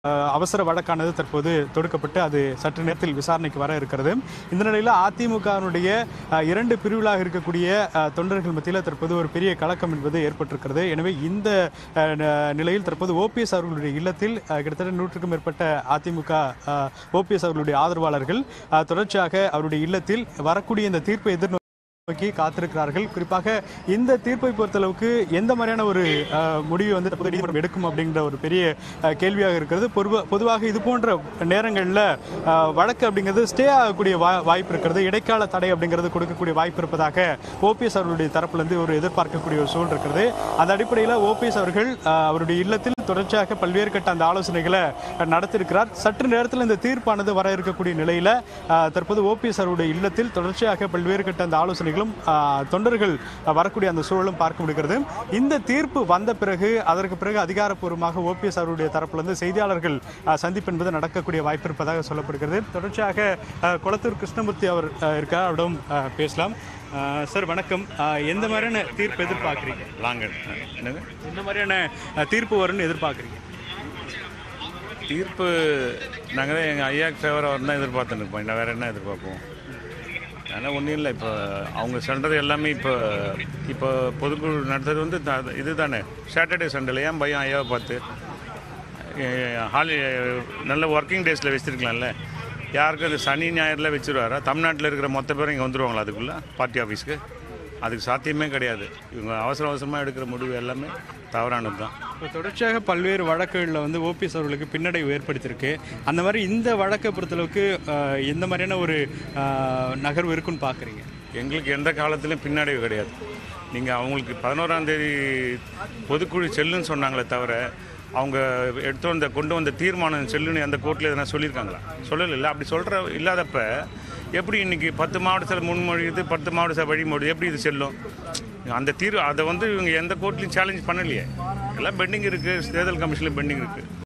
அஹ், அவசர வழக்கானது தற்போது தொடுக்கப்பட்டு அது சற்று நேரத்தில் விசாரணைக்கு வர இருக்கிறது இந்த நிலையில் அதிமுகவினுடைய அஹ், இரண்டு பிரிவுகளாக இருக்கக்கூடிய அஹ், தொண்டர்கள் மத்தியில் தற்போது ஒரு பெரிய கலக்கம் என்பது ஏற்பட்டிருக்கிறது எனவே இந்த அஹ், ந- நிலையில் தற்போது ஓபிஎஸ் அவர்களுடைய இல்லத்தில் அஹ், கிட்டத்தட்ட நூற்றுக்கும் மேற்பட்ட அதிமுக ஓபிஎஸ் அவர்களுடைய ஆதரவாளர்கள் அஹ், தொடர்ச்சியாக அவருடைய இல்லத்தில் வரக்கூடிய இந்த தீர்ப்பை எதிர்நோக்கி நோக்கி காத்திருக்கிறார்கள் குறிப்பாக இந்த தீர்ப்பை பொறுத்தளவுக்கு எந்த மாதிரியான ஒரு அஹ், முடிவு வந்து தற்போது நீதிமன்றம் எடுக்கும் அப்படிங்கிற ஒரு பெரிய அஹ், கேள்வியாக இருக்கிறது பொதுவா- பொதுவாக இது போன்ற நேரங்களில் வழக்கு அப்படிங்கிறது ஸ்டே ஆகக்கூடிய வா- வாய்ப்பு இருக்கிறது இடைக்கால தடை அப்படிங்கிறது கொடுக்கக்கூடிய வாய்ப்பு இருப்பதாக ஓபிஎஸ் அவர்களுடைய தரப்பிலிருந்து ஒரு எதிர்பார்க்கக்கூடிய ஒரு சூழல் இருக்கிறது அந்த அடிப்படையில் ஓபிஎஸ் அவர்கள் அஹ், அவருடைய இல்லத்தில் தொடர்ச்சியாக பல்வேறு கட்ட அந்த ஆலோசனைகளை அஹ், நடத்தியிருக்கிறார் சற்று நேரத்தில் இந்த தீர்ப்பானது வர இருக்கக்கூடிய நிலையில் தற்போது ஓபிஎஸ் அவருடைய இல்லத்தில் தொடர்ச்சியாக பல்வேறு கட்ட அந்த ஆலோசனைகளும் அஹ், தொண்டர்கள் அஹ், வரக்கூடிய அந்த சூழலும் பார்க்க முடிகிறது இந்த தீர்ப்பு வந்த பிறகு அதற்கு பிறகு அதிகாரப்பூர்வமாக ஓபிஎஸ் அவருடைய தரப்பிலிருந்து செய்தியாளர்கள் அஹ், சந்திப்பு என்பது நடக்கக்கூடிய வாய்ப்பு இருப்பதாக சொல்லப்படுகிறது தொடர்ச்சியாக அஹ், குளத்தூர் கிருஷ்ணமூர்த்தி அவர் அஹ், இருக்கார் அவரிடம் அஹ், பேசலாம் அஹ், சார் வணக்கம் அஹ், எந்த மாதிரியான தீர்ப்பு எதிர்பார்க்குறீங்க லாங்கன் என்னது எந்த மாதிரியான அஹ், தீர்ப்பு வரும்னு எதிர்பார்க்குறீங்க தீர்ப்பு நாங்கள் தான் எங்கள் ஐயாக்கு ஃபேவராக தான் எதிர்பார்த்துன்னு இருப்போம் என்ன வேறு என்ன எதிர்பார்ப்போம் அதனால் ஒன்றும் இல்லை இப்போ அவங்க சொல்கிறது எல்லாமே இப்போ இப்போ பொதுக்குழு நடத்துறது வந்து த- இது தானே சாட்டர்டே சண்டேல ஏன் பையன் ஐயாவை பார்த்து ஹாலி நல்ல ஒர்க்கிங் டேஸில் வச்சுருக்கலாம்ல யாருக்கும் இந்த சனி ஞாயிறில் வச்சுருவாரா தமிழ்நாட்டில் இருக்கிற மொத்த பேரும் இங்கே வந்துருவாங்களா அதுக்குள்ளே பார்ட்டி ஆஃபீஸ்க்கு அதுக்கு சாத்தியமே கிடையாது இவங்க அவசர அவசரமாக எடுக்கிற முடிவு எல்லாமே தவறானது தான் இப்போ தொடர்ச்சியாக பல்வேறு வழக்குகளில் வந்து ஓபிஎஸ் அவர்களுக்கு பின்னடைவு ஏற்படுத்தியிருக்கு அந்த மாதிரி இந்த வழக்கை பொறுத்தளவுக்கு அஹ், எந்த மாதிரியான ஒரு அஹ், நகர்வு இருக்குன்னு பார்க்குறீங்க எங்களுக்கு எந்த காலத்துலையும் பின்னடைவு கிடையாது நீங்கள் அவங்களுக்கு பதினோராம் தேதி பொதுக்குழு செல்லுன்னு சொன்னாங்களே தவிர அவங்க எடுத்து வந்த கொண்டு வந்த தீர்மானம் செல்லுன்னு அந்த கோர்ட்டில் எதனா சொல்லியிருக்காங்களா சொல்லலை அப்படி சொல்கிற இல்லாதப்ப எப்படி இன்னைக்கு பத்து மாவட்டத்தில் முன்மொழியுது பத்து மாவட்டத்தில் வழிமொழி எப்படி இது செல்லும் அந்த தீர்வு அதை வந்து இவங்க எந்த கோர்ட்லையும் சேலஞ்ச் பண்ணலையே எல்லாம் பெண்டிங் இருக்குது தேர்தல் கமிஷனில் பெண்டிங் இருக்குது